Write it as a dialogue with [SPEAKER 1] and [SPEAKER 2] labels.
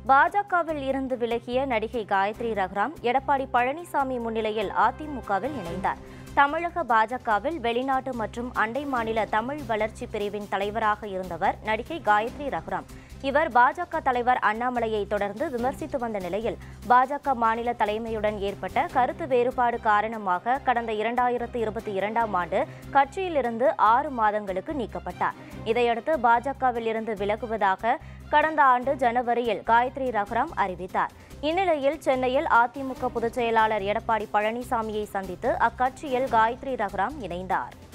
[SPEAKER 1] பாஜகவில் இருந்து விலகிய நடிகை காயத்ரி ரகுராம் எடப்பாடி பழனிசாமி முன்னிலையில் அதிமுகவில் இணைந்தார் தமிழக பாஜகவில் வெளிநாட்டு மற்றும் அண்டை மாநில தமிழ் வளர்ச்சி பிரிவின் தலைவராக இருந்தவர் நடிகை காயத்ரி ரகுராம் இவர் பாஜக தலைவர் அண்ணாமலையை தொடர்ந்து விமர்சித்து வந்த நிலையில் பாஜக மாநில தலைமையுடன் ஏற்பட்ட கருத்து வேறுபாடு காரணமாக கடந்த இரண்டாயிரத்து இருபத்தி இரண்டாம் ஆண்டு கட்சியிலிருந்து ஆறு மாதங்களுக்கு நீக்கப்பட்டார் இதையடுத்து பாஜகவில் இருந்து விலகுவதாக கடந்த ஆண்டு ஜனவரியில் காயத்ரி ரகுராம் அறிவித்தார் இந்நிலையில் சென்னையில் அதிமுக பொதுச் செயலாளர் எடப்பாடி பழனிசாமியை சந்தித்து அக்கட்சியில் காயத்ரி ரகுராம் இணைந்தார்